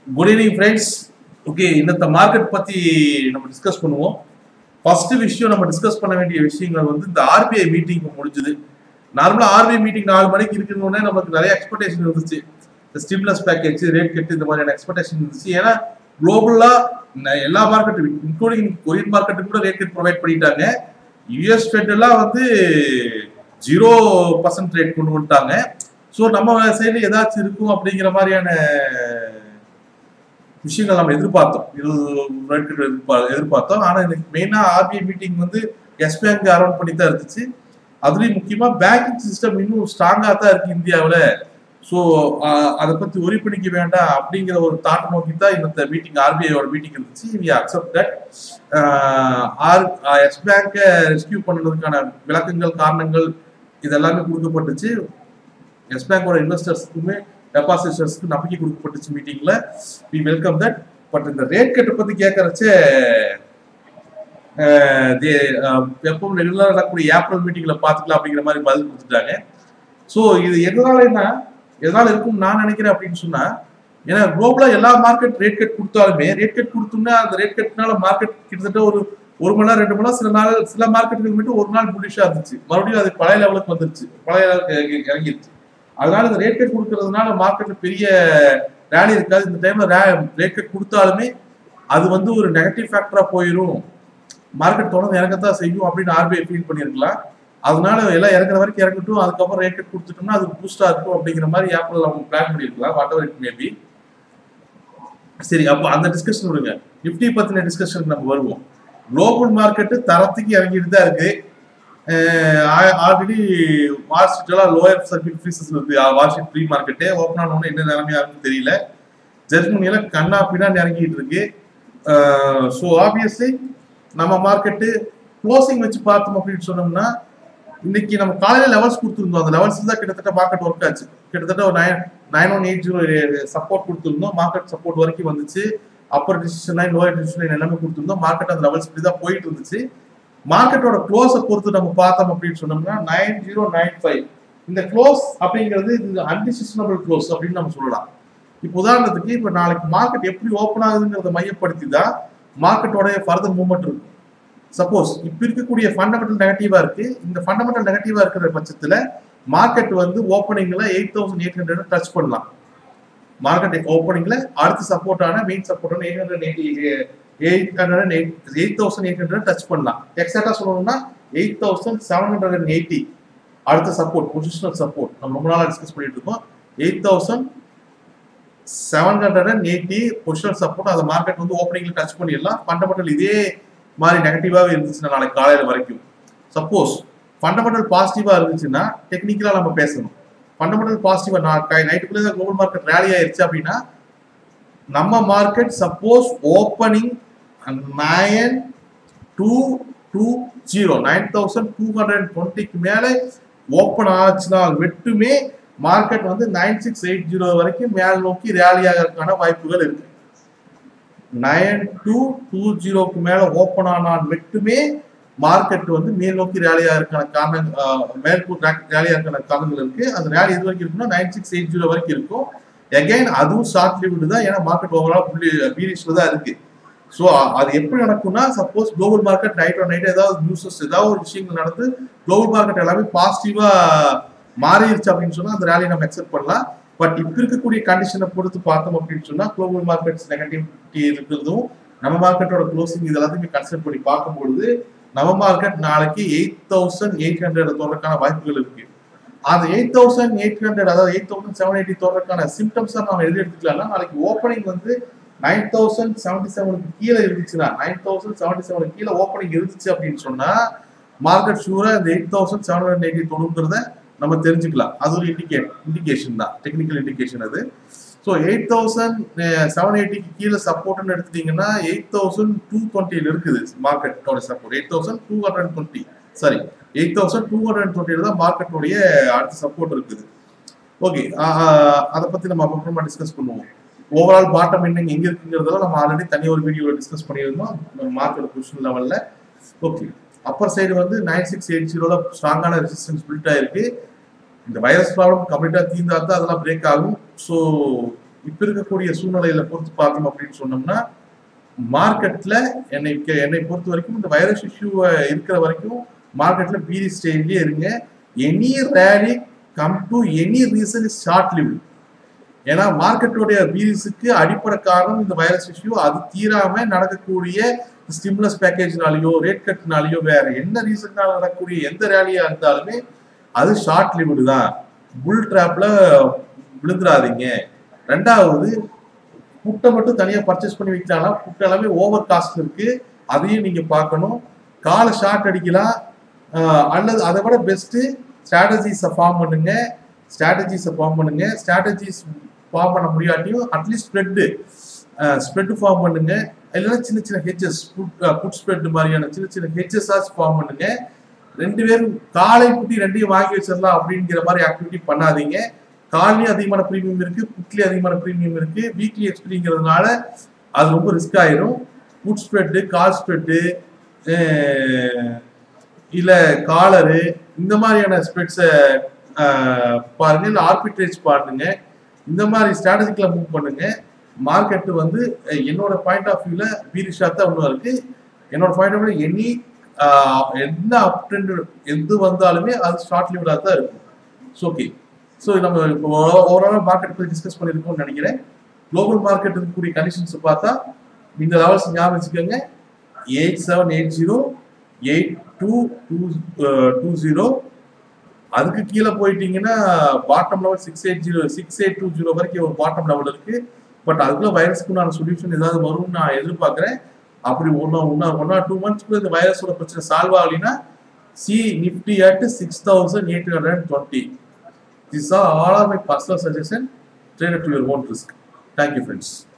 good evening friends okay இந்த market பத்தி நம்ம டிஸ்கஸ் பண்ணுவோம் ஃபர்ஸ்ட் விஷயம் நம்ம டிஸ்கஸ் பண்ண வேண்டிய விஷயங்கள் வந்து இந்த ஆர்பிஐ மீட்டிங் இப்போ முடிஞ்சுது நார்மலா ஆர்பிஐ மீட்டிங் நாலு மணிக்கு இருக்குன்னு நமக்கு நிறைய எக்ஸ்பெக்டேஷன் இருந்துச்சு இந்த ஸ்டிம்லஸ் பேக்கேஜ் ரேட் கட்டு இந்த மாதிரியான எக்ஸ்பெக்டேஷன் இருந்துச்சு ஏன்னா குளோபலா எல்லா மார்க்கெட் இன்க்ளூடிங் கொரியன் மார்க்கெட்டு கூட ரேட் கட் ப்ரொவைட் பண்ணிட்டாங்க யூஎஸ் ஃபெட் எல்லாம் வந்து ஜீரோ பர்சன்ட் ரேட் கொண்டு வந்துட்டாங்க ஸோ நம்ம சைடில் ஏதாச்சும் இருக்கும் அப்படிங்கிற மாதிரியான விஷயங்கள் நம்ம எதிர்பார்த்தோம் இருபது ரேட் எதிர்பார் எதிர்பார்த்தோம் ஆனால் எனக்கு மெயினாக ஆர்பிஐ மீட்டிங் வந்து எஸ் பேங்க் அரௌண்ட் பண்ணி தான் இருந்துச்சு அதுலேயும் முக்கியமாக பேங்கிங் சிஸ்டம் இன்னும் ஸ்ட்ராங்காக தான் இருக்குது இந்தியாவில் ஸோ அதை பற்றி ஒரி பண்ணிக்க வேண்டாம் அப்படிங்கிற ஒரு தாட் நோக்கி தான் இந்த மீட்டிங் ஆர்பிஐயோட மீட்டிங் இருந்துச்சு we accept that our Yes பேங்கை ரெஸ்கியூ பண்ணுறதுக்கான விளக்கங்கள் காரணங்கள் இதெல்லாமே கொடுக்கப்பட்டுச்சு எஸ் பேங்கோட இன்வெஸ்டர்ஸ்க்குமே டெபாசிட்டர்ஸ்க்கு நம்பிக்கை கொடுக்கப்பட்டுச்சு மீட்டிங்ல வி வெல்கம் தட் பட் இந்த ரேட் கட்டை பத்தி கேட்கறச்ச எப்பவும் ரெகுலராக நடக்கக்கூடிய ஏப்ரல் மீட்டிங்ல பார்த்துக்கலாம் அப்படிங்கிற மாதிரி பதில் கொடுத்துட்டாங்க ஸோ இது எதனாலன்னா எதனால இருக்கும் நான் நினைக்கிறேன் அப்படின்னு சொன்னா ஏன்னா குளோபலா எல்லா மார்க்கெட் ரேட் கட் கொடுத்தாலுமே ரேட் கட் கொடுத்தோம்னா அந்த ரேட் கட்னால மார்க்கெட் கிட்டத்தட்ட ஒரு ஒரு மணி நேரம் ரெண்டு மணி நேரம் சில நாள் சில மார்க்கெட்டுகள் மட்டும் ஒரு நாள் புலிஷா இருந்துச்சு மறுபடியும் அது பழைய லெவலுக்கு வந்துருச்சு பழைய லெவலுக்கு இறங்கிருச்சு அதனால இந்த ரேட் கட் கொடுக்கறதுனால மார்க்கெட்ல பெரிய ரேலி இருக்காது இந்த டைம்ல ரேட் கட் கொடுத்தாலுமே அது வந்து ஒரு நெகட்டிவ் ஃபேக்டரா போயிடும் மார்க்கெட் தொடர்ந்து இறங்கத்தான் செய்யும் அப்படின்னு ஆர்பிஐ ஃபீல் பண்ணியிருக்கலாம் அதனால எல்லாம் இறங்குற வரைக்கும் இறங்கட்டும் அதுக்கப்புறம் ரேட் கட் கொடுத்துட்டோம்னா அது பூஸ்டா இருக்கும் அப்படிங்கிற மாதிரி ஏப்ரல் அவங்க பிளான் பண்ணியிருக்கலாம் வாட் எவர் இட் மேபி சரி அப்போ அந்த டிஸ்கஷன் விடுங்க நிஃப்டி பத்தின டிஸ்கஷன் நம்ம வருவோம் குளோபல் மார்க்கெட்டு தரத்துக்கு இறங்கிட்டு தான் இருக்கு ஆல்ரெடி வால் ஸ்ட்ரீட்லாம் லோயர் சர்க்கிட் ஃப்ரீசஸ் இருக்கு வால் ஸ்ட்ரீட் ப்ரீ மார்க்கெட்டே ஓப்பன் ஆனோன்னு என்ன நிலைமையா இருக்குன்னு தெரியல ஜெர்மனியில கண்ணா பின்னாடி இறங்கிட்டு இருக்கு ஸோ ஆப்வியஸ்லி நம்ம மார்க்கெட்டு க்ளோசிங் வச்சு பார்த்தோம் அப்படின்னு சொன்னோம்னா இன்னைக்கு நம்ம காலையில லெவல்ஸ் கொடுத்துருந்தோம் அந்த லெவல்ஸ் தான் கிட்டத்தட்ட மார்க்கெட் ஒர்க் ஆச்சு கிட்டத்தட்ட ஒரு nine nine one eight zero support கொடுத்துருந்தோம் மார்க்கெட் சப்போர்ட் வரைக்கும் வந்துச்சு upper decision line lower decision line எல்லாமே கொடுத்துருந்தோம் மார்க்கெட் அந்த லெவல்ஸ் இப்படி தான் போயிட்டு இருந்துச்சு மார்க்கெட்டோட க்ளோஸை பொறுத்து நம்ம பார்த்தோம் அப்படின்னு சொன்னோம்னா நைன் ஜீரோ நைன் ஃபைவ் இந்த க்ளோஸ் அப்படிங்கிறது இது அன்டிசிஷனபிள் க்ளோஸ் அப்படின்னு நம்ம சொல்லலாம் இப்போ உதாரணத்துக்கு இப்போ நாளைக்கு மார்க்கெட் எப்படி ஓப்பன் ஆகுதுங்கிறத மையப்படுத்தி தான் மார்க்கெட்டோடைய ஃபர்தர் மூவ்மெண்ட் இருக்கும் சப்போஸ் இப்போ இருக்கக்கூடிய ஃபண்டமெண்டல் நெகட்டிவா இருக்கு இந்த ஃபண்டமெண்டல் நெகட்டிவா இருக்கிற பட்சத்துல மார்க்கெட் வந்து ஓப்பனிங்ல eight thousand eight hundred touch பண்ணலாம் மார்க்கெட் ஓப்பனிங்ல அடுத்த சப்போர்ட்டான மெயின் சப்போர்ட்டான eight hundred eighty eight hundred eight eight thousand eight hundred touch பண்ணலாம் எக்ஸாக்டா சொல்லணும்னா eight thousand seven hundred and eighty அடுத்த சப்போர்ட் பொசிஷனல் சப்போர்ட் நம்ம ரொம்ப நாளாக டிஸ்கஸ் பண்ணிட்டு இருக்கோம் eight thousand seven hundred and eighty positional support அந்த மார்க்கெட் வந்து ஓப்பனிங்ல டச் பண்ணிடலாம் ஃபண்டமெண்டல் இதே மாதிரி நெகட்டிவாகவே இருந்துச்சுன்னா நாளைக்கு காலையில் வரைக்கும் சப்போஸ் ஃபண்டமெண்டல் பாசிட்டிவாக இருந்துச்சுன்னா டெக்னிக்கலாக நம்ம பேசணும் ஃபண்டமெண்டல் பாசிட்டிவாக நான் நைட்டுக்குள்ளே தான் குளோபல் மார்க்கெட் ரேலி ஆயிடுச்சு அப்படின்னா நம்ம market suppose opening nine two two zero nine thousand two hundred டுவெண்ட்டிக்கு மேலே ஓப்பன் ஆச்சுனால் மட்டுமே மார்க்கெட் வந்து நைன் சிக்ஸ் எயிட் ஜீரோ வரைக்கும் மேல் நோக்கி ரேலி ஆகிறதுக்கான வாய்ப்புகள் இருக்கு நைன் டூ டூ ஜீரோக்கு மேல ஓப்பன் ஆனால் மட்டுமே மார்க்கெட் வந்து மேல் நோக்கி ரேலியா இருக்கான காரணம் மேற்கூர் ரேலியா இருக்கான காரணங்கள் இருக்கு அந்த ரேலி எது வரைக்கும் இருக்குன்னா நைன் சிக்ஸ் எயிட் ஜீரோ வரைக்கும் இருக்கும் எகைன் அதுவும் ஷார்ட் லிமிட் தான் ஏன்னா மார்க்கெட் ஓவரால் புள்ளி பீரிஷ்ல தான் இருக்கு ஸோ அது எப்படி நடக்கும்னா suppose global market night on night ஏதாவது நியூஸஸ் ஏதாவது ஒரு விஷயங்கள் நடந்து குளோபல் மார்க்கெட் எல்லாமே பாசிட்டிவா மாறிடுச்சு அப்படின்னு சொன்னா அந்த ரேலியை நம்ம அக்செப்ட் பண்ணலாம் பட் இப்ப இருக்கக்கூடிய கண்டிஷனை பொறுத்து பார்த்தோம் அப்படின்னு சொன்னா குளோபல் மார்க்கெட்ஸ் நெகட்டிவிட்டி இருக்கிறதும் நம்ம மார்க்கெட்டோட க்ளோசிங் இது எல்லாத்தையுமே கன்சிடர் பண்ணி பார்க்கும்பொழுது நம்ம மார்க்கெட் நாளைக்கு எயிட் தௌசண்ட் எயிட் ஹண்ட்ரட் தோறதுக்கான வாய்ப்புகள் இருக்கு அந்த எயிட் தௌசண்ட் எயிட் ஹண்ட்ரட் அதாவது எயிட் தௌசண்ட் செவன் எயிட்டி தோறதுக்கான சிம்டம்ஸை நம்ம எது எடுத்துக்கலாம்னா நாளைக்கு ஓப்பனிங் வந்து நைன் தௌசண்ட் செவன்டி செவனுக்கு கீழே இருந்துச்சுன்னா நைன் தௌசண்ட் செவன்டி செவனுக்கு கீழே ஓப்பனிங் இருந்துச்சு அப்படின்னு சொன்னா மார்க்கெட் ஷூரா இந்த eight thousand seven hundred eighty தொடுங்கிறத நம்ம தெரிஞ்சுக்கலாம் அது ஒரு இண்டிகேட் இண்டிகேஷன் தான் டெக்னிக்கல் இண்டிகேஷன் அது ஸோ எயிட் தௌசண்ட் செவன் எயிட்டிக்கு கீழே சப்போர்ட்னு எடுத்துட்டீங்கன்னா எயிட் தௌசண்ட் டூ டுவெண்ட்டியில் இருக்குது மார்க்கெட்டோட support eight thousand two hundred twenty sorry eight thousand two hundred டுவெண்ட்டியில் தான் மார்க்கெட்டோடைய அடுத்த சப்போர்ட் இருக்குது ஓகே அதை பற்றி நம்ம அப்புறமா டிஸ்கஸ் பண்ணுவோம் ஓவரால் பாட்டம் என்னங்க எங்கே இருக்குங்கிறதெல்லாம் நம்ம ஆல்ரெடி தனி ஒரு வீடியோவில் டிஸ்கஸ் பண்ணியிருந்தோம் மார்க்கெட் பொசிஷன் லெவலில் ஓகே அப்பர் சைடு வந்து நைன் சிக்ஸ் எயிட் ஜீரோவில் ஸ்ட்ராங்கான ரெசிஸ்டன்ஸ் பில்ட் ஆயிருக்கு இந்த வைரஸ் ப்ராப்ளம் கம்ப்ளீட்டாக தீர்ந்தா தான் அதெல்லாம் பிரேக் ஆகும் ஸோ இப்ப இருக்கக்கூடிய சூழ்நிலையில பொறுத்து பார்த்தோம் அப்படின்னு சொன்னோம்னா மார்க்கெட்ல என்னை என்னை பொறுத்த வரைக்கும் இந்த வைரஸ் இஷ்யூ இருக்கிற வரைக்கும் மார்க்கெட்ல பீரி ஸ்டேஜ்லயே இருங்க any rally come to any reason is short live ஏன்னா மார்க்கெட்டுடைய பீரிஸுக்கு அடிப்படை காரணம் இந்த வைரஸ் இஷ்யூ அது தீராம நடக்கக்கூடிய ஸ்டிமுலஸ் பேக்கேஜ்னாலேயோ ரேட் கட்னாலேயோ வேற என்ன ரீசன்னால நடக்கக்கூடிய எந்த ரேலியா இருந்தாலுமே அது ஷார்ட் லிமிட் தான் புல் ட்ராப்ல விழுந்துடாதீங்க ரெண்டாவது புட்டை மட்டும் தனியாக பர்ச்சேஸ் பண்ணி வைக்கலாம் புட்டு எல்லாமே ஓவர் காஸ்ட் இருக்கு அதையும் நீங்க பார்க்கணும் காலை ஷார்ட் அடிக்கலாம் ஆஹ் அல்லது அதை விட பெஸ்ட்டு ஸ்ட்ராட்டஜிஸை ஃபார்ம் பண்ணுங்க ஸ்ட்ராட்டஜிஸை ஃபார்ம் பண்ணுங்க ஸ்ட்ராட்டஜிஸ் ஃபார்ம் பண்ண முடியாட்டியும் அட்லீஸ்ட் ஸ்ப்ரெட்டு ஸ்ப்ரெட் ஃபார்ம் பண்ணுங்க இல்லைன்னா சின்ன சின்ன ஹெச்சஸ் புட் ஸ்ப்ரெட் மாதிரியான சின்ன சின்ன ஹெச்சஸாஸ் ஃபார்ம் பண்ணுங்க ரெண்டு பேரும் காலை குட்டி ரெண்டையும் வாங்கி வச்சிடலாம் அப்படிங்கிற மாதிரி ஆக்டிவிட்டி பண்ணாதீங்க காலையும் அதிகமான ப்ரீமியம் இருக்கு புட்லயும் அதிகமான ப்ரீமியம் இருக்கு வீக்லி எக்ஸ்பிரிங்கிறதுனால அது ரொம்ப ரிஸ்க் ஆயிரும் புட் ஸ்ப்ரெட்டு கால் ஸ்ப்ரெட்டு இல்ல காலரு இந்த மாதிரியான ஸ்ப்ரெட்ஸை பாருங்க இல்லை ஆர்பிட்ரேஜ் பாருங்க இந்த மாதிரி ஸ்ட்ராட்டஜிக்கில் மூவ் பண்ணுங்க மார்க்கெட்டு வந்து அஹ், என்னோட பாயிண்ட் ஆஃப் வியூல பீரிஷா தான் ஒன்றும் இருக்கு என்னோட பாயிண்ட் ஆஃப் வியூ எனி என்ன அப் ட்ரெண்ட் எது வந்தாலுமே அது ஷார்ட் லிமிட்டாக தான் இருக்கும் ஸோ ஓகே ஸோ நம்ம இப்போ ஓவரால் மார்க்கெட் பற்றி டிஸ்கஸ் பண்ணியிருக்கோம்னு நினைக்கிறேன் குளோபல் மார்க்கெட் இருக்கக்கூடிய கண்டிஷன்ஸ் பார்த்தா இந்த லெவல்ஸ் ஞாபகம் வச்சுக்கோங்க eight seven eight zero eight two two two zero அதுக்கு கீழே போயிட்டீங்கன்னா bottom level six eight zero six eight two zero வரைக்கும் ஒரு பாட்டம் லெவல் இருக்கு பட் அதுக்குள்ள வைரஸ்க்குண்டான சொல்யூஷன் ஏதாவது வரும்னு நான் எதிர்பார்க்குறேன் அப்படி ஒன்று ஒன்றா ஒன் ஆர் டூ மந்த்ஸ்க்குள்ள இந்த வைரஸோட பிரச்சனை சால்வ் ஆகலைன்னா see Nifty at six thousand eight hundred and twenty this are all are my personal suggestion trade to your own risk thank you friends